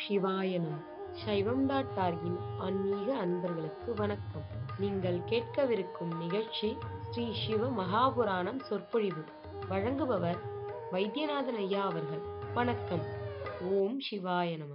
சிவாய நம சைவம் டாட் டார்கின் ஆன்மீக அன்பர்களுக்கு வணக்கம் நீங்கள் கேட்கவிருக்கும் நிகழ்ச்சி ஸ்ரீ சிவ மகாபுராணம் சொற்பொழிவு வழங்குபவர் வைத்தியநாதன் ஐயா அவர்கள் வணக்கம் ஓம் சிவாய நம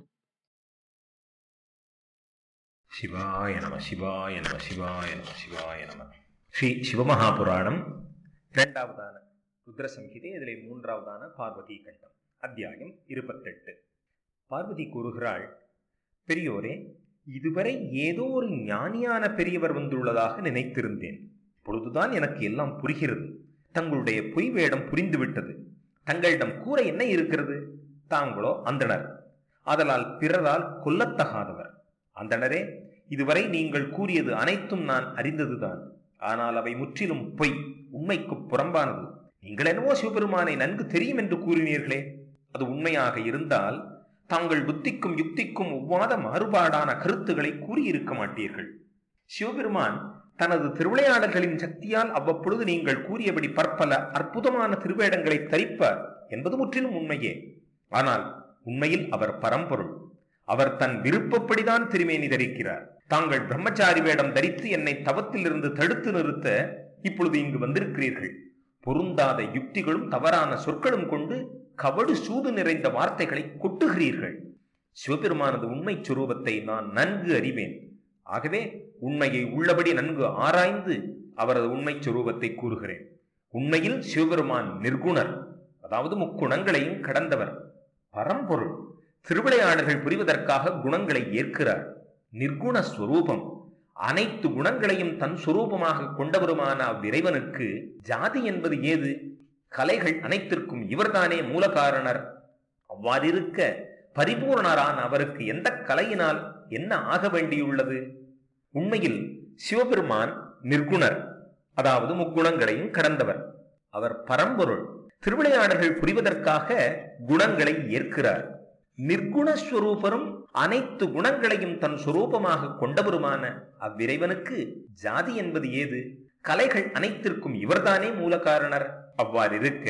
சிவாய நம சிவாய நம சிவாய நம சிவாய நம ஸ்ரீ சிவமகாபுராணம் இரண்டாவதான ருத்ர சம்ஹிதை இதிலே மூன்றாவதான பார்வதி கண்டம் அத்தியாயம் இருபத்தெட்டு பார்வதி கூறுகிறாள் பெரியோரே இதுவரை ஏதோ ஒரு ஞானியான பெரியவர் வந்துள்ளதாக நினைத்திருந்தேன் இப்பொழுதுதான் எனக்கு எல்லாம் புரிகிறது தங்களுடைய பொய் வேடம் புரிந்துவிட்டது தங்களிடம் கூற என்ன இருக்கிறது தாங்களோ அந்தணர் அதலால் பிறரால் கொல்லத்தகாதவர் அந்தணரே இதுவரை நீங்கள் கூறியது அனைத்தும் நான் அறிந்ததுதான் ஆனால் அவை முற்றிலும் பொய் உண்மைக்கு புறம்பானது நீங்கள் என்னவோ சிவபெருமானை நன்கு தெரியும் என்று கூறினீர்களே அது உண்மையாக இருந்தால் தாங்கள் புத்திக்கும் யுக்திக்கும் ஒவ்வாத மாறுபாடான கருத்துக்களை கூறியிருக்க மாட்டீர்கள் சிவபெருமான் தனது திருவிளையாடல்களின் சக்தியால் அவ்வப்பொழுது நீங்கள் கூறியபடி பற்பல அற்புதமான திருவேடங்களை தரிப்பார் என்பது முற்றிலும் உண்மையே ஆனால் உண்மையில் அவர் பரம்பொருள் அவர் தன் விருப்பப்படிதான் திருமேனி தரிக்கிறார் தாங்கள் பிரம்மச்சாரி வேடம் தரித்து என்னை தவத்திலிருந்து தடுத்து நிறுத்த இப்பொழுது இங்கு வந்திருக்கிறீர்கள் பொருந்தாத யுக்திகளும் தவறான சொற்களும் கொண்டு கவடு சூது நிறைந்த வார்த்தைகளை கொட்டுகிறீர்கள் சிவபெருமானது உண்மை சுரூபத்தை நான் நன்கு அறிவேன் ஆகவே உண்மையை உள்ளபடி நன்கு ஆராய்ந்து அவரது உண்மை சுரூபத்தை கூறுகிறேன் உண்மையில் சிவபெருமான் நிர்குணர் அதாவது முக்குணங்களையும் கடந்தவர் பரம்பொருள் திருவிளையாடல்கள் புரிவதற்காக குணங்களை ஏற்கிறார் நிர்குண ஸ்வரூபம் அனைத்து குணங்களையும் தன் சுரூபமாக கொண்டவருமான அவ்விறைவனுக்கு ஜாதி என்பது ஏது கலைகள் அனைத்திற்கும் இவர்தானே மூல காரணர் அவ்வாறிருக்க பரிபூர்ணரான அவருக்கு எந்த கலையினால் என்ன ஆக வேண்டியுள்ளது உண்மையில் சிவபெருமான் நிர்குணர் அதாவது முக்குணங்களையும் கடந்தவர் அவர் பரம்பொருள் திருவிளையாடல்கள் புரிவதற்காக குணங்களை ஏற்கிறார் நிர்குணஸ்வரூபரும் அனைத்து குணங்களையும் தன் சுரூபமாக கொண்டவருமான அவ்விறைவனுக்கு ஜாதி என்பது ஏது கலைகள் அனைத்திற்கும் இவர்தானே மூல காரணர் அவ்வாறிருக்க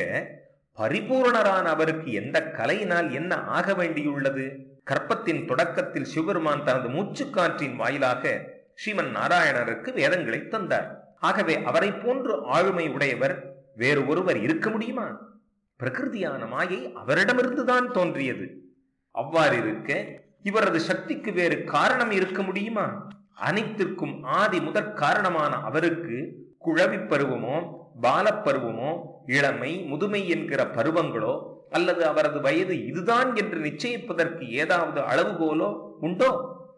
பரிபூரணரான அவருக்கு எந்த கலையினால் என்ன ஆக வேண்டியுள்ளது கற்பத்தின் தொடக்கத்தில் சிவபெருமான் தனது மூச்சுக்காற்றின் வாயிலாக ஸ்ரீமன் நாராயணருக்கு வேதங்களை தந்தார் ஆகவே அவரை போன்று ஆளுமை உடையவர் வேறு ஒருவர் இருக்க முடியுமா பிரகிருதியான மாயை அவரிடமிருந்துதான் தோன்றியது அவ்வாறு இருக்க இவரது சக்திக்கு வேறு காரணம் இருக்க முடியுமா அனைத்திற்கும் ஆதி முதற் காரணமான அவருக்கு குழவி பருவமோ பாலப்பருவமோ இளமை முதுமை என்கிற பருவங்களோ அல்லது அவரது வயது இதுதான் என்று நிச்சயிப்பதற்கு ஏதாவது அளவுகோலோ உண்டோ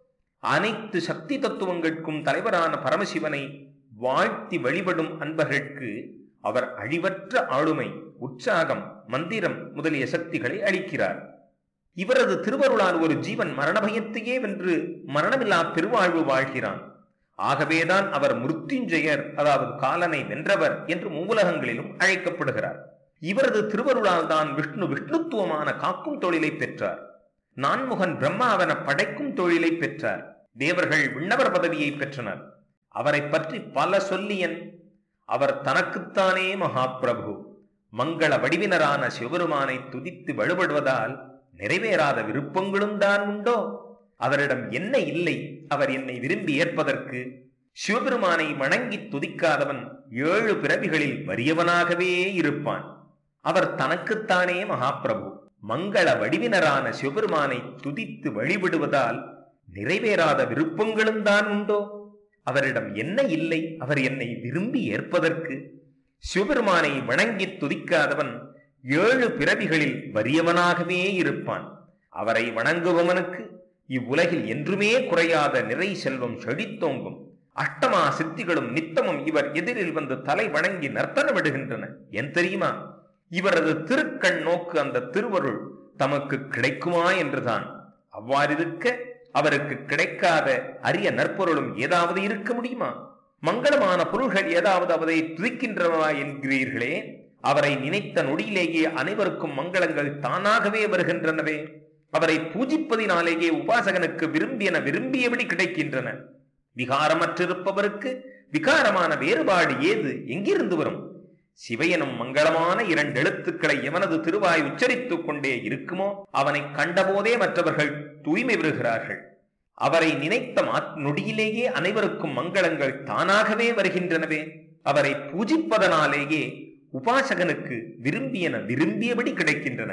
அனைத்து சக்தி தத்துவங்களுக்கும் தலைவரான பரமசிவனை வாழ்த்தி வழிபடும் அன்பர்களுக்கு அவர் அழிவற்ற ஆளுமை உற்சாகம் மந்திரம் முதலிய சக்திகளை அளிக்கிறார் இவரது திருவருளால் ஒரு ஜீவன் மரண பயத்தையே வென்று மரணமில்லா பெருவாழ்வு வாழ்கிறான் ஆகவேதான் அவர் மிருத்யுஞ்செயர் அதாவது காலனை வென்றவர் என்று மூவுலகங்களிலும் அழைக்கப்படுகிறார் இவரது திருவருளால் தான் விஷ்ணு விஷ்ணுத்துவமான காக்கும் தொழிலை பெற்றார் நான்முகன் பிரம்மாவன படைக்கும் தொழிலை பெற்றார் தேவர்கள் விண்ணவர் பதவியை பெற்றனர் அவரை பற்றி பல சொல்லியன் அவர் தனக்குத்தானே மகாபிரபு மங்கள வடிவினரான சிவபெருமானை துதித்து வழிபடுவதால் நிறைவேறாத விருப்பங்களும் தான் உண்டோ அவரிடம் என்ன இல்லை அவர் என்னை விரும்பி ஏற்பதற்கு சிவபெருமானை வணங்கி துதிக்காதவன் ஏழு பிறவிகளில் வறியவனாகவே இருப்பான் அவர் தனக்குத்தானே மகாபிரபு மங்கள வடிவினரான சிவபெருமானை துதித்து வழிபடுவதால் நிறைவேறாத விருப்பங்களும் தான் உண்டோ அவரிடம் என்ன இல்லை அவர் என்னை விரும்பி ஏற்பதற்கு சிவபெருமானை வணங்கி துதிக்காதவன் ஏழு பிறவிகளில் வறியவனாகவே இருப்பான் அவரை வணங்குபவனுக்கு இவ்வுலகில் என்றுமே குறையாத நிறை செல்வம் செழித்தோங்கும் அஷ்டமா சித்திகளும் நித்தமும் இவர் எதிரில் வந்து தலை வணங்கி நர்த்தனமிடுகின்றன என் தெரியுமா இவரது திருக்கண் நோக்கு அந்த திருவருள் தமக்கு கிடைக்குமா என்றுதான் அவ்வாறிருக்க அவருக்கு கிடைக்காத அரிய நற்பொருளும் ஏதாவது இருக்க முடியுமா மங்களமான பொருள்கள் ஏதாவது அவரை துதிக்கின்றனவா என்கிறீர்களே அவரை நினைத்த நொடியிலேயே அனைவருக்கும் மங்களங்கள் தானாகவே வருகின்றனவே அவரை பூஜிப்பதினாலேயே உபாசகனுக்கு விரும்பியன விரும்பியபடி கிடைக்கின்றன விகாரமற்றிருப்பவருக்கு விகாரமான வேறுபாடு ஏது எங்கிருந்து வரும் சிவையனும் மங்களமான இரண்டு எழுத்துக்களை எவனது திருவாய் உச்சரித்துக் கொண்டே இருக்குமோ அவனை கண்டபோதே மற்றவர்கள் தூய்மை பெறுகிறார்கள் அவரை நினைத்த மாத்- நொடியிலேயே அனைவருக்கும் மங்களங்கள் தானாகவே வருகின்றனவே அவரை பூஜிப்பதனாலேயே உபாசகனுக்கு விரும்பியன விரும்பியபடி கிடைக்கின்றன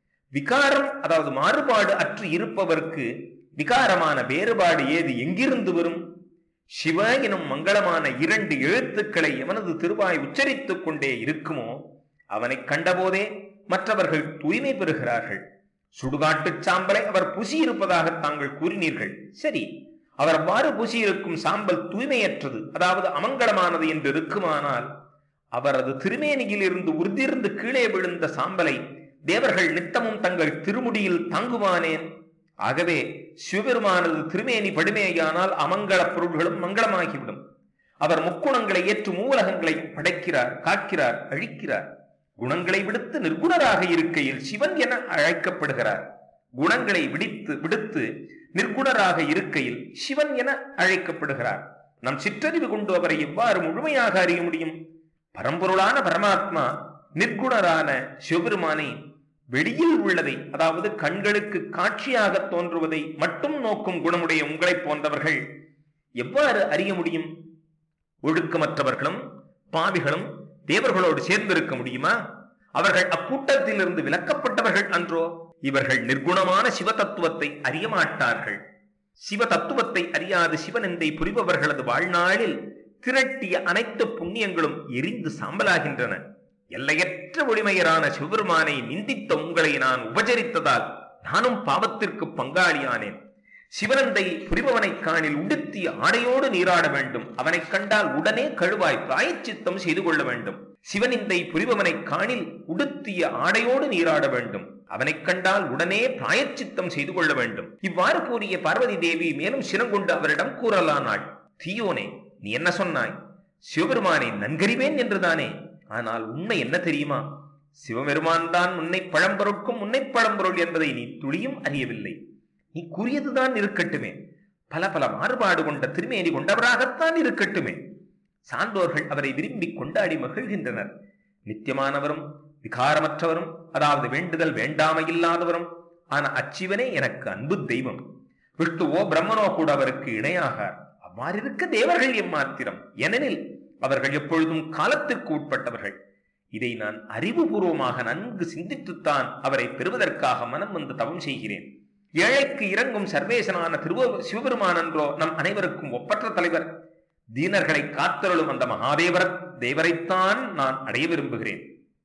விகாரம் அதாவது மாறுபாடு அற்று இருப்பவர்க்கு விகாரமான வேறுபாடு ஏது எங்கிருந்து வரும் சிவ எனும் மங்களமான இரண்டு எழுத்துக்களை எவனது திருவாய் உச்சரித்துக் கொண்டே இருக்குமோ அவனைக் கண்டபோதே மற்றவர்கள் தூய்மை பெறுகிறார்கள் சுடுகாட்டுச் சாம்பலை அவர் பூசியிருப்பதாக தாங்கள் கூறினீர்கள் சரி அவர் அவ்வாறு பூசியிருக்கும் சாம்பல் தூய்மையற்றது அதாவது அமங்கலமானது என்று இருக்குமானால் அவரது திருமேனியில் இருந்து உறுதியிருந்து கீழே விழுந்த சாம்பலை தேவர்கள் நித்தமும் தங்கள் திருமுடியில் தாங்குவானேன் ஆகவே சிவபெருமானது திருமேனி படுமேயானால் அமங்கல பொருள்களும் மங்களமாகிவிடும் அவர் முக்குணங்களை ஏற்று மூலகங்களையும் படைக்கிறார் காக்கிறார் அழிக்கிறார் குணங்களை விடுத்து நிர்குணராக இருக்கையில் சிவன் என அழைக்கப்படுகிறார் குணங்களை விடுத்து விடுத்து நிர்குணராக இருக்கையில் சிவன் என அழைக்கப்படுகிறார் நம் சிற்றறிவு கொண்டு அவரை எவ்வாறு முழுமையாக அறிய முடியும் பரம்பொருளான பரமாத்மா நிர்குணரான சிவபெருமானை வெளியில் உள்ளதை அதாவது கண்களுக்கு காட்சியாக தோன்றுவதை மட்டும் நோக்கும் குணமுடைய உங்களைப் போன்றவர்கள் எவ்வாறு அறிய முடியும் ஒழுக்கமற்றவர்களும் பாவிகளும் தேவர்களோடு சேர்ந்திருக்க முடியுமா அவர்கள் அக்கூட்டத்திலிருந்து விலக்கப்பட்டவர்கள் அன்றோ இவர்கள் நிர்குணமான சிவ தத்துவத்தை அறிய மாட்டார்கள் சிவ தத்துவத்தை அறியாது சிவனெந்தை புரிபவர்களது வாழ்நாளில் திரட்டிய அனைத்து புண்ணியங்களும் எரிந்து சாம்பலாகின்றன எல்லையற்ற ஒளிமையரான சிவபெருமானை நிந்தித்த உங்களை நான் உபச்சரித்ததால் நானும் பாவத்திற்கு பங்காளியானேன் சிவனந்தை புரிபவனை காணில் உடுத்திய ஆடையோடு நீராட வேண்டும் அவனைக் கண்டால் உடனே கழுவாய் பிராயச்சித்தம் செய்து கொள்ள வேண்டும் சிவனிந்தை புரிபவனை காணில் உடுத்திய ஆடையோடு நீராட வேண்டும் அவனைக் கண்டால் உடனே பிராயச்சித்தம் செய்து கொள்ள வேண்டும் இவ்வாறு கூறிய பார்வதி தேவி மேலும் சினங்கொண்டு அவரிடம் கூறலானாள் தீயோனே நீ என்ன சொன்னாய் சிவபெருமானை நன்கறிவேன் என்றுதானே ஆனால் உண்மை என்ன தெரியுமா சிவபெருமான் தான் உன்னை பழம்பொருட்கும் உன்னை பழம்பொருள் என்பதை நீ துளியும் அறியவில்லை நீ கூறியதுதான் இருக்கட்டுமே பல பல மாறுபாடு கொண்ட திருமேனி கொண்டவராகத்தான் இருக்கட்டுமே சான்றோர்கள் அவரை விரும்பி கொண்டாடி மகிழ்கின்றனர் நித்தியமானவரும் விகாரமற்றவரும் அதாவது வேண்டுதல் வேண்டாமையில்லாதவரும் ஆன அச்சிவனே எனக்கு அன்பு தெய்வம் விஷ்ணுவோ பிரம்மனோ கூட அவருக்கு இணையாகார் அவ்வாறிருக்க தேவர்கள் எம்மாத்திரம் ஏனெனில் அவர்கள் எப்பொழுதும் காலத்திற்கு உட்பட்டவர்கள் இதை நான் அறிவுபூர்வமாக நன்கு சிந்தித்துத்தான் அவரை பெறுவதற்காக மனம் வந்து தவம் செய்கிறேன் ஏழைக்கு இறங்கும் சர்வேசனான திருவ சிவபெருமான் என்றோ நம் அனைவருக்கும் ஒப்பற்ற தலைவர் தீனர்களை காத்தருளும் அந்த மகாதேவர தேவரைத்தான் நான் அடைய விரும்புகிறேன்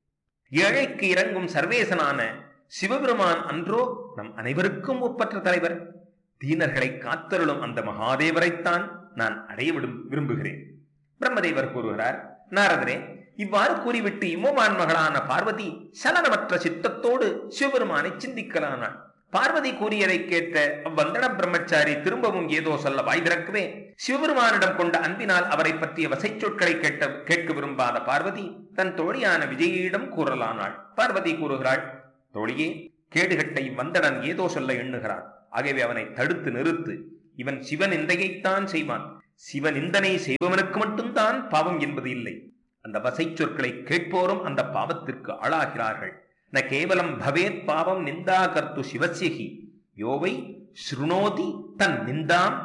ஏழைக்கு இறங்கும் சர்வேசனான சிவபெருமான் அன்றோ நம் அனைவருக்கும் ஒப்பற்ற தலைவர் தீனர்களை காத்தருளும் அந்த மகாதேவரைத்தான் நான் அடைய விடும் விரும்புகிறேன் பிரம்மதேவர் கூறுகிறார் நாரதரே இவ்வாறு கூறிவிட்டு இம்மோமான் மகளான பார்வதி சலனமற்ற சித்தத்தோடு சிவபெருமானை சிந்திக்கலானாள் பார்வதி கூறியதை கேட்ட அவ்வந்தன பிரம்மச்சாரி திரும்பவும் ஏதோ சொல்ல வாய் திறக்கவே சிவபெருமானிடம் கொண்ட அன்பினால் அவரை பற்றிய வசைச் சொற்களை கேட்ட கேட்க விரும்பாத பார்வதி தன் தோழியான விஜயிடம் கூறலானாள் பார்வதி கூறுகிறாள் தோழியே கேடுகட்ட இவ்வந்தடன் ஏதோ சொல்ல எண்ணுகிறான் ஆகவே அவனை தடுத்து நிறுத்து இவன் சிவநிந்தையைத்தான் செய்வான் சிவநிந்தனை செய்பவனுக்கு மட்டும்தான் பாவம் என்பது இல்லை அந்த வசைச் சொற்களை கேட்போரும் அந்த பாவத்திற்கு ஆளாகிறார்கள் ந கேவலம் பவேத் பாவம் நிந்தா கர்த்து சிவசியகி யோவை ஸ்ருணோதி தன் நிந்தாம்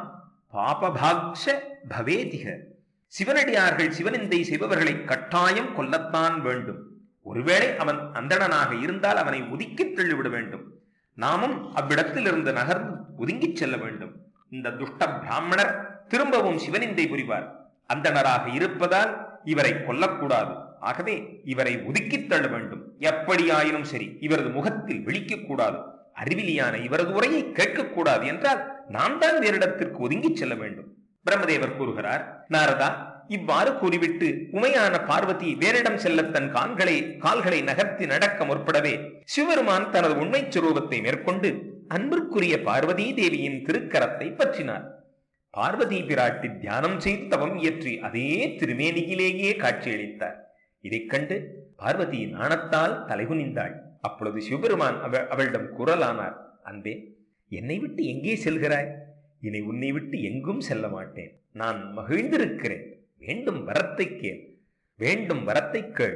பாபபாக்ஷ பவேதிக சிவனடியார்கள் சிவனிந்தை செய்பவர்களை கட்டாயம் கொல்லத்தான் வேண்டும் ஒருவேளை அவன் அந்தணனாக இருந்தால் அவனை ஒதுக்கித் தள்ளிவிட வேண்டும் நாமும் அவ்விடத்திலிருந்து நகர்ந்து ஒதுங்கிச் செல்ல வேண்டும் இந்த துஷ்ட பிராமணர் திரும்பவும் சிவனிந்தை புரிவார் அந்தணராக இருப்பதால் இவரை கொல்லக்கூடாது ஆகவே இவரை ஒதுக்கித் தள்ள வேண்டும் எப்படியாயினும் சரி இவரது முகத்தில் விழிக்கக் கூடாது அறிவிலியான இவரது உரையை கேட்கக்கூடாது என்றால் நாம் தான் வேறிடத்திற்கு ஒதுங்கிச் செல்ல வேண்டும் பிரம்மதேவர் கூறுகிறார் நாரதா இவ்வாறு கூறிவிட்டு உமையான பார்வதி வேறிடம் செல்ல தன் கால்களை கால்களை நகர்த்தி நடக்க முற்படவே சிவபெருமான் தனது உண்மைச் சுரூபத்தை மேற்கொண்டு அன்பிற்குரிய பார்வதி தேவியின் திருக்கரத்தை பற்றினார் பார்வதி பிராட்டி தியானம் செய்து தவம் இயற்றி அதே திருமேனியிலேயே காட்சியளித்தார் இதைக் கண்டு பார்வதி நாணத்தால் தலைகுனிந்தாள் அப்பொழுது சிவபெருமான் அவ அவளிடம் குரலானார் அன்பே என்னை விட்டு எங்கே செல்கிறாய் இனி உன்னை விட்டு எங்கும் செல்ல மாட்டேன் நான் மகிழ்ந்திருக்கிறேன் வேண்டும் வரத்தை கேள் வேண்டும் வரத்தை கேள்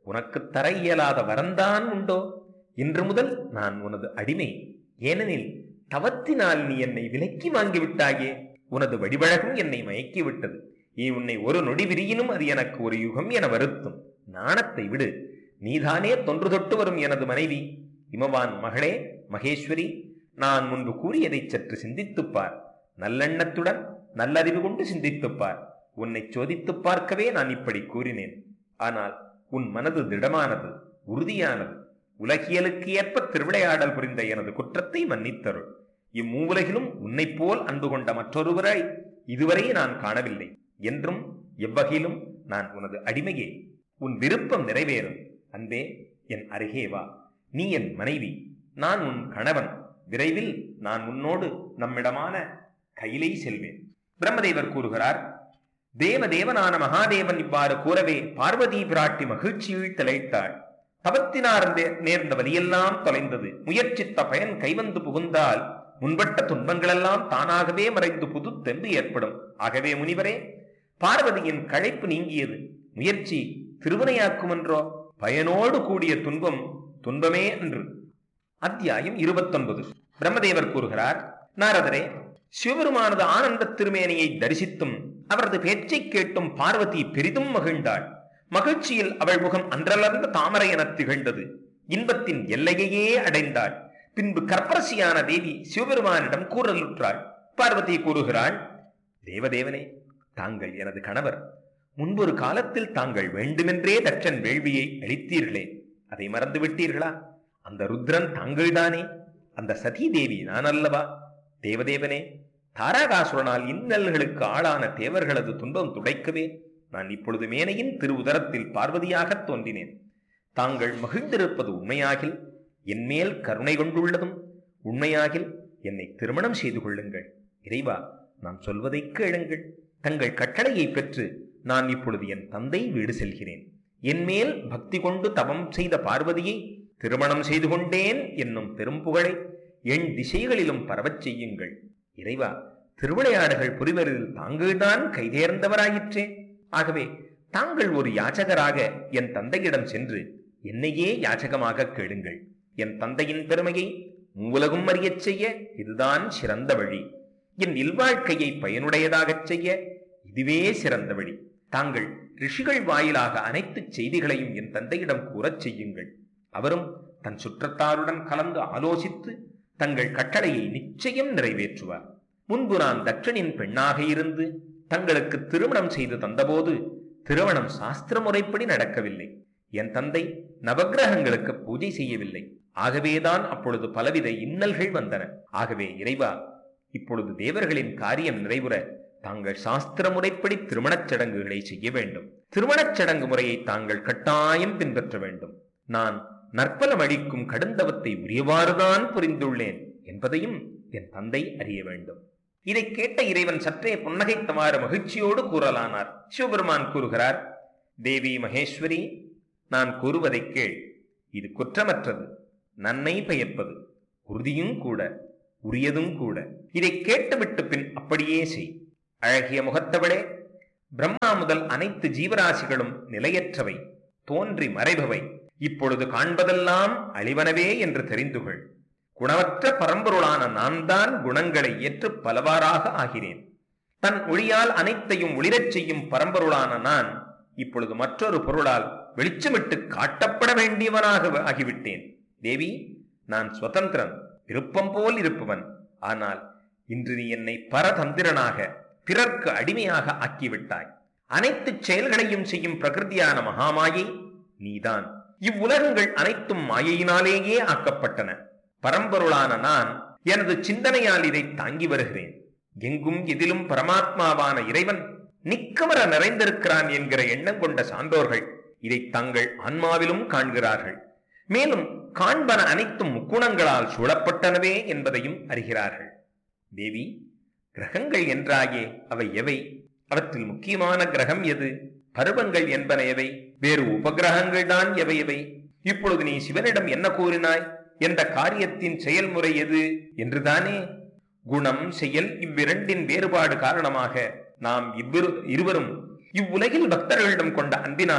உனக்கு தர இயலாத வரந்தான் உண்டோ இன்று முதல் நான் உனது அடிமை ஏனெனில் தவத்தினால் நீ என்னை விலக்கி வாங்கிவிட்டாயே உனது வடிவழகும் என்னை மயக்கி விட்டது நீ உன்னை ஒரு நொடி விரியினும் அது எனக்கு ஒரு யுகம் என வருத்தும் நாணத்தை விடு நீதானே தொன்று தொட்டு வரும் எனது மனைவி இமவான் மகளே மகேஸ்வரி நான் முன்பு கூறியதை சற்று சிந்தித்துப் பார் நல்லெண்ணத்துடன் நல்லறிவு கொண்டு சிந்தித்துப் பார் உன்னை சோதித்துப் பார்க்கவே நான் இப்படி கூறினேன் ஆனால் உன் மனது திடமானது உறுதியானது உலகியலுக்கு ஏற்ப திருவிளையாடல் புரிந்த எனது குற்றத்தை மன்னித்தருள் இம்மூவுலகிலும் உன்னைப் போல் அன்பு கொண்ட மற்றொருவரை இதுவரை நான் காணவில்லை என்றும் எவ்வகையிலும் நான் உனது அடிமையே உன் விருப்பம் நிறைவேறும் அன்பே என் அருகே வா நீ என் மனைவி நான் உன் கணவன் விரைவில் நான் உன்னோடு நம்மிடமான கையிலை செல்வேன் பிரம்மதேவர் கூறுகிறார் தேவதேவனான மகாதேவன் இவ்வாறு கூறவே பார்வதி பிராட்டி மகிழ்ச்சியில் திளைத்தாள் தவத்தினார் நே- நேர்ந்த வலியெல்லாம் தொலைந்தது முயற்சித்த பயன் கைவந்து புகுந்தால் முன்பட்ட துன்பங்களெல்லாம் தானாகவே மறைந்து புது தெம்பு ஏற்படும் ஆகவே முனிவரே பார்வதியின் களைப்பு நீங்கியது முயற்சி திருவினையாக்குமென்றோ பயனோடு கூடிய துன்பம் துன்பமே அன்று அத்தியாயம் இருபத்தொன்பது பிரம்மதேவர் கூறுகிறார் நாரதரே சிவபெருமானது ஆனந்த திருமேனியை தரிசித்தும் அவரது பேச்சைக் கேட்டும் பார்வதி பெரிதும் மகிழ்ந்தாள் மகிழ்ச்சியில் அவள் முகம் அன்றலர்ந்த தாமரை எனத் திகழ்ந்தது இன்பத்தின் எல்லையையே அடைந்தாள் பின்பு கற்பரசியான தேவி சிவபெருமானிடம் கூறலுற்றாள் பார்வதி கூறுகிறாள் தேவதேவனே தாங்கள் எனது கணவர் முன்பொரு காலத்தில் தாங்கள் வேண்டுமென்றே தட்சன் வேள்வியை அளித்தீர்களே அதை மறந்து விட்டீர்களா அந்த ருத்ரன் தாங்கள்தானே அந்த சதி தேவி நான் அல்லவா தேவதேவனே தாராகாசுரனால் இன்னல்களுக்கு ஆளான தேவர்களது துன்பம் துடைக்கவே நான் இப்பொழுது மேனையின் திரு உதரத்தில் பார்வதியாகத் தோன்றினேன் தாங்கள் மகிழ்ந்திருப்பது உண்மையாகில் என்மேல் கருணை கொண்டுள்ளதும் உண்மையாகில் என்னை திருமணம் செய்து கொள்ளுங்கள் இறைவா நான் சொல்வதை கேளுங்கள் தங்கள் கட்டளையை பெற்று நான் இப்பொழுது என் தந்தை வீடு செல்கிறேன் என்மேல் பக்தி கொண்டு தவம் செய்த பார்வதியை திருமணம் செய்து கொண்டேன் என்னும் பெரும்புகழை என் திசைகளிலும் பரவச் செய்யுங்கள் இறைவா திருவிளையாடுகள் புரிவரில் தாங்கள்தான் கைதேர்ந்தவராயிற்றே ஆகவே தாங்கள் ஒரு யாச்சகராக என் தந்தையிடம் சென்று என்னையே யாச்சகமாக கேளுங்கள் என் தந்தையின் பெருமையை மூலகும் அறியச் செய்ய இதுதான் சிறந்த வழி என் இல்வாழ்க்கையை பயனுடையதாகச் செய்ய இதுவே சிறந்த வழி தாங்கள் ரிஷிகள் வாயிலாக அனைத்து செய்திகளையும் என் தந்தையிடம் கூறச் செய்யுங்கள் அவரும் தன் சுற்றத்தாருடன் கலந்து ஆலோசித்து தங்கள் கட்டளையை நிச்சயம் நிறைவேற்றுவார் முன்பு நான் தட்சனின் பெண்ணாக இருந்து தங்களுக்கு திருமணம் செய்து தந்தபோது திருமணம் சாஸ்திர முறைப்படி நடக்கவில்லை என் தந்தை நவக்கிரகங்களுக்கு பூஜை செய்யவில்லை ஆகவேதான் அப்பொழுது பலவித இன்னல்கள் வந்தன ஆகவே இறைவா இப்பொழுது தேவர்களின் காரியம் நிறைவுற தாங்கள் சாஸ்திர முறைப்படி திருமணச் சடங்குகளை செய்ய வேண்டும் திருமணச் சடங்கு முறையை தாங்கள் கட்டாயம் பின்பற்ற வேண்டும் நான் நற்பலம் அளிக்கும் கடுந்தவத்தை உரியவாறுதான் புரிந்துள்ளேன் என்பதையும் என் தந்தை அறிய வேண்டும் இதை கேட்ட இறைவன் சற்றே புன்னகைத்தவாறு மகிழ்ச்சியோடு கூறலானார் சிவபெருமான் கூறுகிறார் தேவி மகேஸ்வரி நான் கூறுவதை கேள் இது குற்றமற்றது நன்மை பயப்பது உறுதியும் கூட உரியதும் கூட இதை கேட்டுவிட்டு பின் அப்படியே செய் அழகிய முகத்தவளே பிரம்மா முதல் அனைத்து ஜீவராசிகளும் நிலையற்றவை தோன்றி மறைபவை இப்பொழுது காண்பதெல்லாம் அழிவனவே என்று தெரிந்து கொள் குணமற்ற பரம்பொருளான நான் தான் குணங்களை ஏற்று பலவாறாக ஆகிறேன் தன் ஒளியால் அனைத்தையும் ஒளிரச் செய்யும் பரம்பொருளான நான் இப்பொழுது மற்றொரு பொருளால் வெளிச்சமிட்டு காட்டப்பட வேண்டியவனாக ஆகிவிட்டேன் தேவி நான் சுதந்திரன் விருப்பம் போல் இருப்பவன் ஆனால் இன்று நீ என்னை பரதந்திரனாக பிறர்க்கு அடிமையாக ஆக்கிவிட்டாய் அனைத்து செயல்களையும் செய்யும் பிரகிருதியான மகாமாயை நீதான் இவ்வுலகங்கள் அனைத்தும் மாயையினாலேயே ஆக்கப்பட்டன பரம்பொருளான நான் எனது சிந்தனையால் இதை தாங்கி வருகிறேன் எங்கும் எதிலும் பரமாத்மாவான இறைவன் நிக்கமர நிறைந்திருக்கிறான் என்கிற எண்ணம் கொண்ட சான்றோர்கள் இதை தங்கள் ஆன்மாவிலும் காண்கிறார்கள் மேலும் காண்பன அனைத்தும் முக்குணங்களால் சூழப்பட்டனவே என்பதையும் அறிகிறார்கள் தேவி கிரகங்கள் என்றாயே அவை எவை அவற்றில் முக்கியமான கிரகம் எது பருவங்கள் என்பன எவை வேறு உபகிரகங்கள் தான் எவை எவை இப்பொழுது நீ சிவனிடம் என்ன கூறினாய் என்ற காரியத்தின் செயல்முறை எது என்றுதானே குணம் செயல் இவ்விரண்டின் வேறுபாடு காரணமாக நாம் இவ்விரு இருவரும் இவ்வுலகில் பக்தர்களிடம் கொண்ட அன்பினால்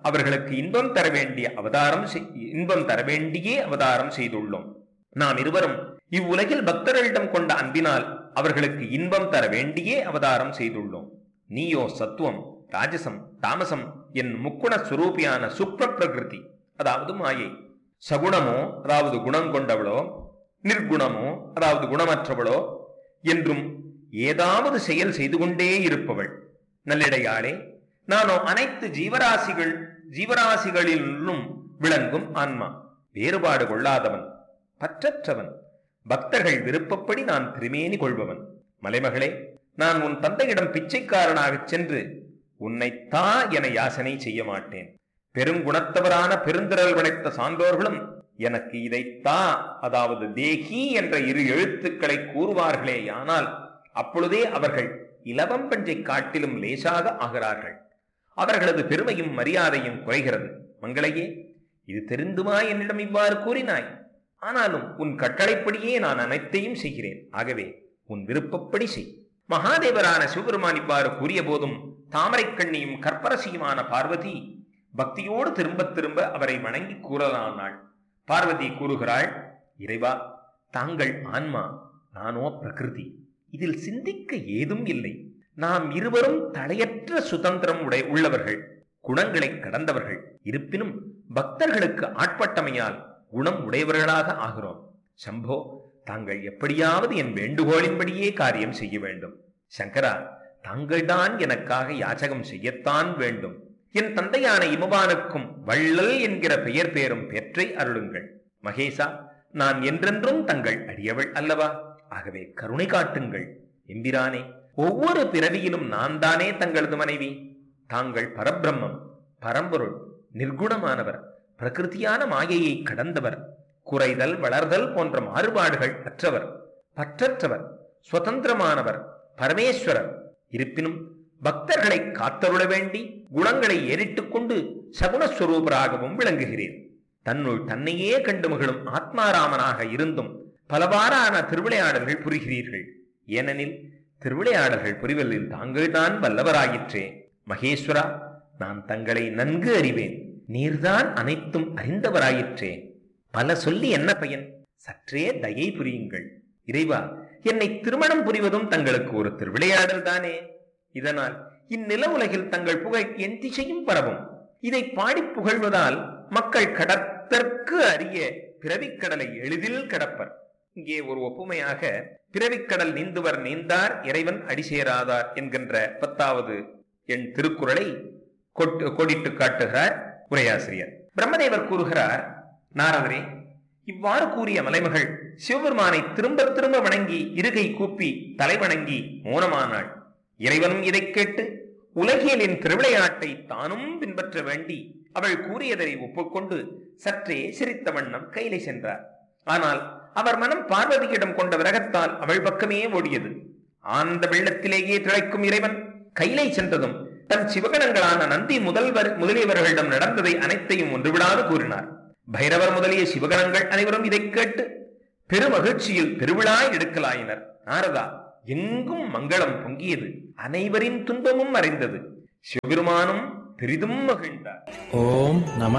அவர்களுக்கு இன்பம் தர வேண்டிய அவதாரம் செய்- இன்பம் தர வேண்டியே அவதாரம் செய்துள்ளோம் நாம் இருவரும் இவ்வுலகில் பக்தர்களிடம் கொண்ட அன்பினால் அவர்களுக்கு இன்பம் தர வேண்டியே அவதாரம் செய்துள்ளோம் நீயோ சத்துவம் ராஜசம் தாமசம் என் முக்குண சுரூபியான சுப்ர பிரகிருதி அதாவது மாயை சகுணமோ அதாவது குணம் கொண்டவளோ நிர்குணமோ அதாவது குணமற்றவளோ என்றும் ஏதாவது செயல் செய்து கொண்டே இருப்பவள் நல்லிடையாளே நானோ அனைத்து ஜீவராசிகள் ஜீவராசிகளிலும் விளங்கும் ஆன்மா வேறுபாடு கொள்ளாதவன் பற்றற்றவன் பக்தர்கள் விருப்பப்படி நான் திருமேனி கொள்பவன் மலைமகளே நான் உன் தந்தையிடம் பிச்சைக்காரனாகச் சென்று உன்னைத்தா என யாசனை செய்ய மாட்டேன் பெருங்குணத்தவரான பெருந்திரல் படைத்த சான்றோர்களும் எனக்கு இதைத்தா அதாவது தேகி என்ற இரு எழுத்துக்களை கூறுவார்களேயானால் அப்பொழுதே அவர்கள் இலவம் பஞ்சை காட்டிலும் லேசாக ஆகிறார்கள் அவர்களது பெருமையும் மரியாதையும் குறைகிறது மங்களையே இது தெரிந்துமா என்னிடம் இவ்வாறு கூறினாய் ஆனாலும் உன் கட்டளைப்படியே நான் அனைத்தையும் செய்கிறேன் ஆகவே உன் விருப்பப்படி செய் மகாதேவரான சிவபெருமான் இவ்வாறு கூறிய போதும் தாமரைக் கண்ணியும் கற்பரசியுமான பார்வதி பக்தியோடு திரும்ப திரும்ப அவரை வணங்கி கூறலானாள் பார்வதி கூறுகிறாள் இறைவா தாங்கள் ஆன்மா நானோ பிரகிருதி இதில் சிந்திக்க ஏதும் இல்லை நாம் இருவரும் தலையற்ற சுதந்திரம் உடை உள்ளவர்கள் குணங்களை கடந்தவர்கள் இருப்பினும் பக்தர்களுக்கு ஆட்பட்டமையால் குணம் உடையவர்களாக ஆகிறோம் சம்போ தாங்கள் எப்படியாவது என் வேண்டுகோளின்படியே காரியம் செய்ய வேண்டும் சங்கரா தாங்கள்தான் எனக்காக யாச்சகம் செய்யத்தான் வேண்டும் என் தந்தையான இமவானுக்கும் வள்ளல் என்கிற பெயர் பேரும் பெற்றை அருளுங்கள் மகேசா நான் என்றென்றும் தங்கள் அடியவள் அல்லவா ஆகவே கருணை காட்டுங்கள் எம்பிரானே ஒவ்வொரு பிறவியிலும் நான் தானே தங்களது மனைவி தாங்கள் பரபிரம்மம் பரம்பொருள் நிர்குணமானவர் பிரகிருதியான மாயையை கடந்தவர் குறைதல் வளர்தல் போன்ற மாறுபாடுகள் அற்றவர் பற்றற்றவர் சுதந்திரமானவர் பரமேஸ்வரர் இருப்பினும் பக்தர்களை காத்தருள வேண்டி குணங்களை ஏறிட்டுக் கொண்டு சகுணஸ்வரூபராகவும் விளங்குகிறேன் தன்னுள் தன்னையே கண்டு மகிழும் ஆத்மாராமனாக இருந்தும் பலவாறான திருவிளையாடல்கள் புரிகிறீர்கள் ஏனெனில் திருவிளையாடல்கள் புரிவதில் தாங்கள்தான் வல்லவராயிற்றே மகேஸ்வரா நான் தங்களை நன்கு அறிவேன் நீர்தான் அனைத்தும் அறிந்தவராயிற்றே பல சொல்லி என்ன பயன் சற்றே தயை புரியுங்கள் இறைவா என்னை திருமணம் புரிவதும் தங்களுக்கு ஒரு திருவிளையாடல் தானே இதனால் இந்நில உலகில் தங்கள் புகழ் என் திசையும் பரவும் இதை பாடி புகழ்வதால் மக்கள் கடத்தற்கு அறிய பிறவிக்கடலை எளிதில் கடப்பர் இங்கே ஒரு ஒப்புமையாக பிறவிக்கடல் நீந்துவர் நீந்தார் இறைவன் அடிசேராதார் என்கின்ற பத்தாவது என் திருக்குறளை கொட்டு கோடிட்டு காட்டுகிறார் உரையாசிரியர் பிரம்மதேவர் கூறுகிறார் நாரதரே இவ்வாறு கூறிய மலைமகள் சிவபெருமானை திரும்ப திரும்ப வணங்கி இருகை கூப்பி தலை வணங்கி மௌனமானாள் இறைவனும் இதைக் கேட்டு உலகியலின் திருவிளையாட்டை தானும் பின்பற்ற வேண்டி அவள் கூறியதை ஒப்புக்கொண்டு சற்றே சிரித்த வண்ணம் கையிலே சென்றார் ஆனால் அவர் மனம் பார்வதியிடம் கொண்ட விரகத்தால் அவள் பக்கமே ஓடியது ஆனந்த வெள்ளத்திலேயே திளைக்கும் இறைவன் கையிலை சென்றதும் தன் சிவகணங்களான நந்தி முதல்வர் முதலியவர்களிடம் நடந்ததை அனைத்தையும் ஒன்றுவிடாது கூறினார் பைரவர் முதலிய சிவகணங்கள் அனைவரும் இதைக் கேட்டு பெருமகிழ்ச்சியில் பெருவிழா எடுக்கலாயினர் நாரதா எங்கும் மங்களம் பொங்கியது அனைவரின் துன்பமும் மறைந்தது சிவபெருமானும் பெரிதும் மகிழ்ந்தார் ஓம் நம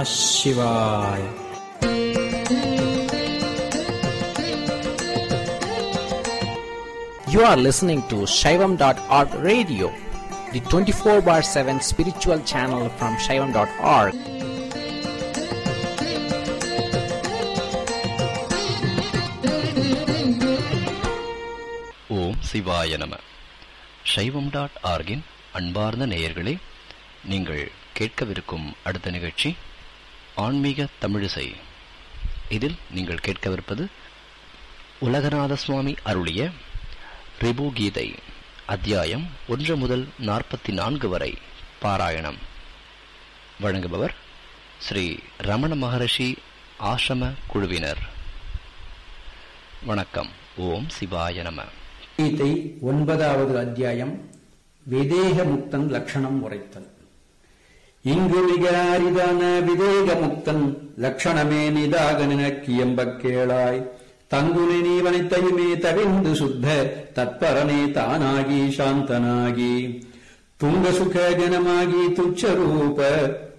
சிவாய் You are listening to Shaivam.org radio, the 24 bar 7 spiritual channel from Shaivam.org. ஓம் சிவாய நம சைவம் டாட் ஆர்கின் அன்பார்ந்த நேயர்களே நீங்கள் கேட்கவிருக்கும் அடுத்த நிகழ்ச்சி ஆன்மீக தமிழிசை இதில் நீங்கள் கேட்கவிருப்பது உலகநாத சுவாமி அருளிய ரிபு கீதை அத்தியாயம் ஒன்று முதல் நாற்பத்தி நான்கு வரை பாராயணம் வழங்குபவர் ஸ்ரீ ரமண மகரிஷி ஆசிரம குழுவினர் வணக்கம் ஓம் சிவாய நம கீதை ஒன்பதாவது அத்தியாயம் விதேக முக்தன் லட்சணம் உரைத்தல் இங்கு மிக அரிதான விதேக முக்தன் லட்சணமே நிதாக நினக்கியம்பக் கேளாய் தங்குனி நீவனைத்தையுமே தவிந்து சுத்த தத்பரனே தானாகி சாந்தனாகி துங்க சுக ஜனமாகி துச்சரூப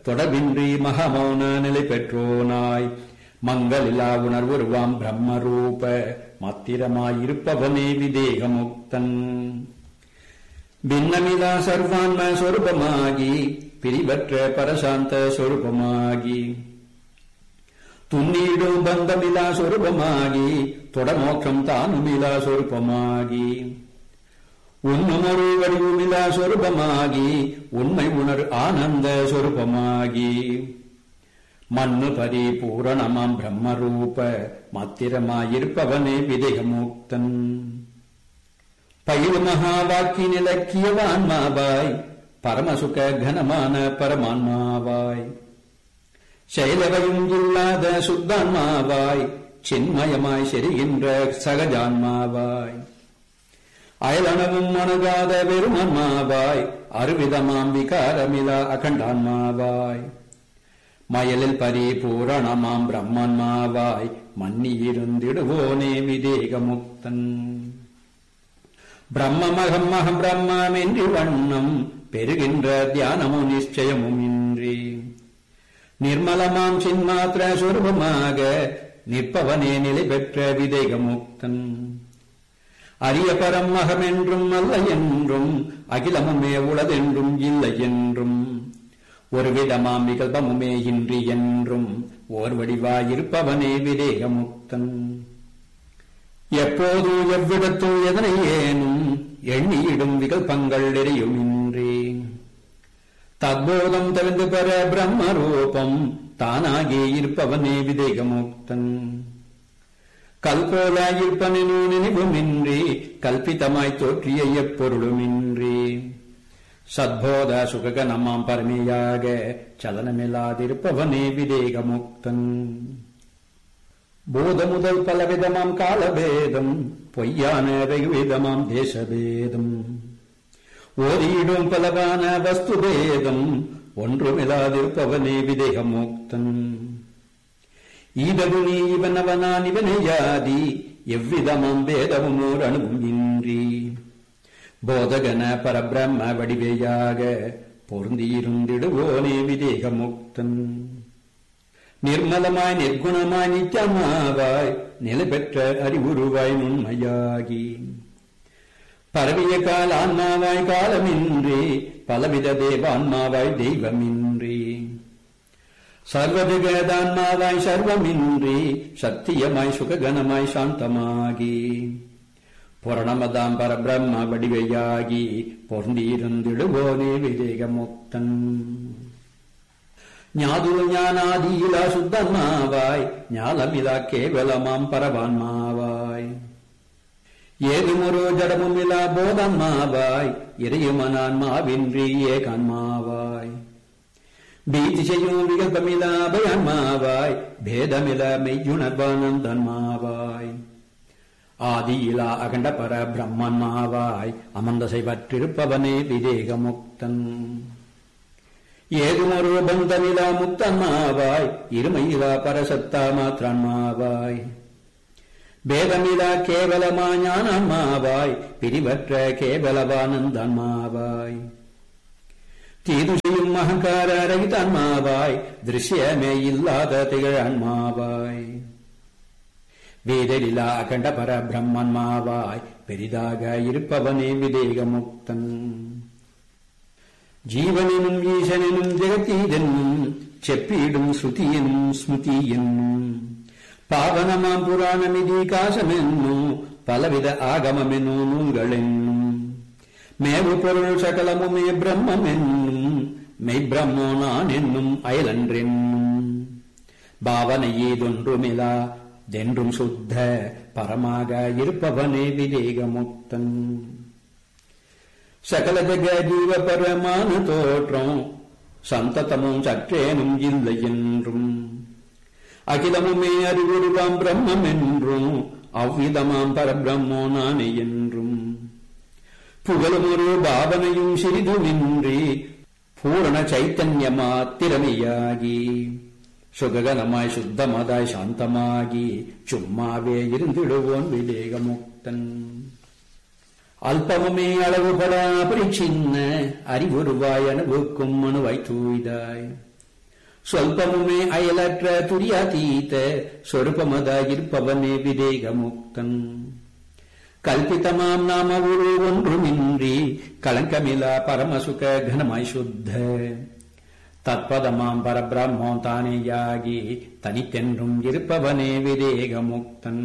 தொடர்பின்றி மகமௌன நிலை பெற்றோனாய் மங்களிலா உணர்வுருவாம் பிரம்மரூப மாத்திரமாயிருப்பவனே விதேகமுக்தன் ಭಿನ್ನಮಿದ ಸರ್ವಾನ್ಮ ಸ್ವರೂಪಮಾಗಿ ಪಿರಿಬಟ್ರ ಪರಶಾಂತ ಸ್ವರೂಪಮಾಗಿ ತುನ್ನೀಡು ಬಂಧಮಿಲ ಸ್ವರೂಪಮಾಗಿ ತೊಡಮೋಕ್ಷಂ ತಾನುಮಿಲ ಸ್ವರೂಪಮಾಗಿ உண்ணுமொரு வடிவுமில சொரூபமாகி உண்மை உணர் ஆனந்த சொரூபமாகி மண்ணு பரிபூரணமாம் பிரம்மரூப மாத்திரமாயிருப்பவனே விதேகமுக்தன் பயிர் மகாவாக்கி நிலக்கியவான்மாவாய் பரமசுக கனமான பரமான்மாவாய் செயலவையும் இல்லாத சுத்தான்மாவாய் சின்மயமாய் செரிகின்ற சகஜான்மாவாய் அயலனவும் அணுகாத வெறுமன்மாவாய் அருவிதமாம் விகாரமிலா அகண்டான்மாவாய் மயலில் பரிபூரணமாம் பிரம்மன்மாவாய் மன்னியிருந்திடுவோனே விதேகமுக்தன் பிரம்மமகம் அகம் பிரம்மமென்றி வண்ணம் பெறுகின்ற தியானமும் நிச்சயமும் இன்றி நிர்மலமாம் சின்மாத்திர சுரூபமாக நிற்பவனே நிலை பெற்ற விதேகமுக்தன் அரிய பரம் அகமென்றும் அல்ல என்றும் அகிலமுமே உளதென்றும் இல்லை என்றும் ஒரு விதமாம் விகல்பமுமே இன்றி என்றும் ஓர் வடிவாயிருப்பவனே விதேகமுக்தன் எப்போது எவ்விடத்தோ எதனை ஏனும் எண்ணியிடும் விகல்பங்கள் எரியுமின்றி தத்போதம் தவிர்ந்து பெற பிரம்மரூபம் தானாகி இருப்பவனே விதேகமுக்தன் கல்போலாயிருப்பனு நினைவுமின்றி கல்பிதமாய் தோற்றிய எப்பொருளுமின்றி சத்போத சுககனமாம் பரமையாக சலனமில்லாதிருப்பவனே விதேகமுக்தன் போத முதல் பலவிதமாம் காலபேதம் பொய்யான வெகுவிதமாம் தேசபேதம் ஓதியிடும் பலவான வஸ்துபேதம் ஒன்றுமில்லாதிருப்பவனே விதேகமுக்தன் ஈதகு நீ இவனவனான் இவனை யாதி எவ்விதமாம் பேதமும் ஓர் அணுவும் இன்றி போதகன பரபிரம்ம வடிவேயாக பொருந்தியிருந்திடுவோனே விதேகமுக்தன் நிர்மலமாய் நிர்குணமாய் நித்தியமாவாய் நிலை பெற்ற அறிவுருவாய் நுண்மையாகி பரவிய கால ஆன்மாவாய் காலமின்றி பலவித தேவான்மாவாய் தெய்வமின்றி சர்வஜகதான்மாவாய் சர்வமின்றி சத்தியமாய் சுககனமாய் சாந்தமாகி புரணமதாம் பரபிரம்ம வடிவையாகி பொருந்தியிருந்திடுவோனே விவேகமுக்தன் ஞாதுரு ஞானாதியிலா சுத்தன்மாவாய் ஞாலமிலா கேவலமாம் பரவான்மாவாய் ஏதுமொரு ஜடமுமிலா போதன்மாவாய் இறையுமனான்மாவின்றி ஏகான்மாவாய் பீதி செய்யும் விகல்பமிலா அபயன்மாவாய் பேதமில மெய்யுணர்வானந்தன்மாவாய் ஆதியிலா அகண்ட பர பிரம்மன்மாவாய் அமர்ந்தசை பற்றிருப்பவனே விதேகமுக்தன் ஏதுமொரு பந்தமிலா முக்தன்மாவாய் இருமையிலா பரசத்தா மாத்திரன்மாவாய் பேதமிலா கேவலமா ஞானமாவாய் பிரிவற்ற கேவலவானந்தன்மாவாய் தீது செய்யும் அகங்கார ரகிதன்மாவாய் திருஷ்யமே இல்லாத திகழன்மாவாய் வேதலிலா அகண்ட பர பிரம்மன்மாவாய் பெரிதாக இருப்பவனே விதேகமுக்தன் ஜீவனினும் ஈசனினும் ஜெகத்தீதென்னும் செப்பீடும் ஸ்ருதியெனும் ஸ்மிருதி என்னும் பாவனமாம் புராணமிதி காசமென்னும் பலவித ஆகமமென்னோ நூல்களென்னும் மேவு பொருள் சகலமுமே பிரம்மம் என்னும் மெய் பிரம்மோ நான் என்னும் அயலன்றென்னும் பாவனை ஏதொன்றுமிலா தென்றும் சுத்த பரமாக இருப்பவனே விவேகமுக்தன் சகல ஜக ஜீவ பரமான தோற்றம் சந்ததமும் சற்றேனும் இல்லை என்றும் அகிலமுமே அறிவுருவாம் பிரம்மம் என்றும் அவ்விதமாம் பரபிரம்மோ நானே என்றும் புகழும் ஒரு பாவனையும் சிறிதுமின்றி பூரண சைத்தன்யமா திறமையாகி சுககனமாய் சுத்தமதாய் சாந்தமாகி சும்மாவே இருந்திடுவோன் விவேகமுக்தன் அல்பமுமே அளவுபட அபரிச்சின்ன அறிவுருவாய் அணுவுக்கும் அணுவாய் தூய்தாய் ಸ್ವಲ್ಪಮುಮೆ ಅಯಲಟ್ರ ತುರ್ಯಾತೀತ ಸ್ವರೂಪಮದಾಗಿರ್ಪವನೇ ವಿದೇಗ ಮುಕ್ತನ್ கல்பிதமாம் நாம ஒரு ஒன்றுமின்றி கலங்கமிலா பரமசுக கனமாய் சுத்த தத்பதமாம் பரபிரம்மம் தானேயாகி தனித்தென்றும் இருப்பவனே விதேக முக்தன்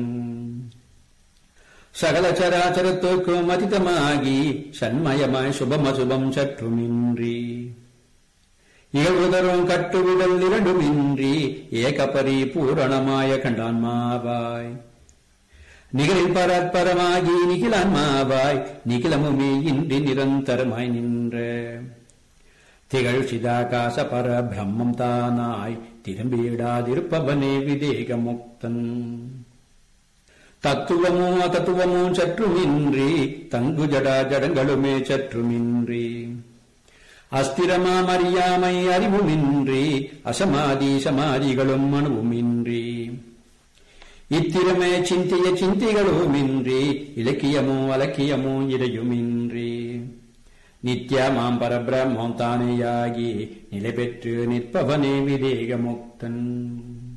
சகல சராச்சரத்துக்கும் அதிதமாகி சண்மயமாய் சுபமசுபம் சற்றுமின்றி இகழ்வுதரும் கட்டுவிடல் இரண்டுமின்றி ஏகபரி பூரணமாய கண்டான்மாவாய் நிகழில் பரத்பரமாகி நிகிலான்மாவாய் நிகிலமுமே இன்றி நிரந்தரமாய் நின்ற திகழ் சிதாகாச பர பிரம்மம் தானாய் திரும்பிடாதிருப்பவனே விதேக முக்தன் தத்துவமோ அதத்துவமோ சற்றுமின்றி தங்கு ஜடா ஜடங்களுமே சற்றுமின்றி அஸ்திரமாம் அறியாமை அறிவுமின்றி அசமாதி சமாதிகளும் அணுவுமின்றி இத்திரமே சிந்திய சிந்திகளுமின்றி இலக்கியமோ அலக்கியமோ இடையுமின்றி நித்யமாம் பரபிரம்மம் தானேயாகி நிலை பெற்று நிற்பவனே விதேக முக்தன்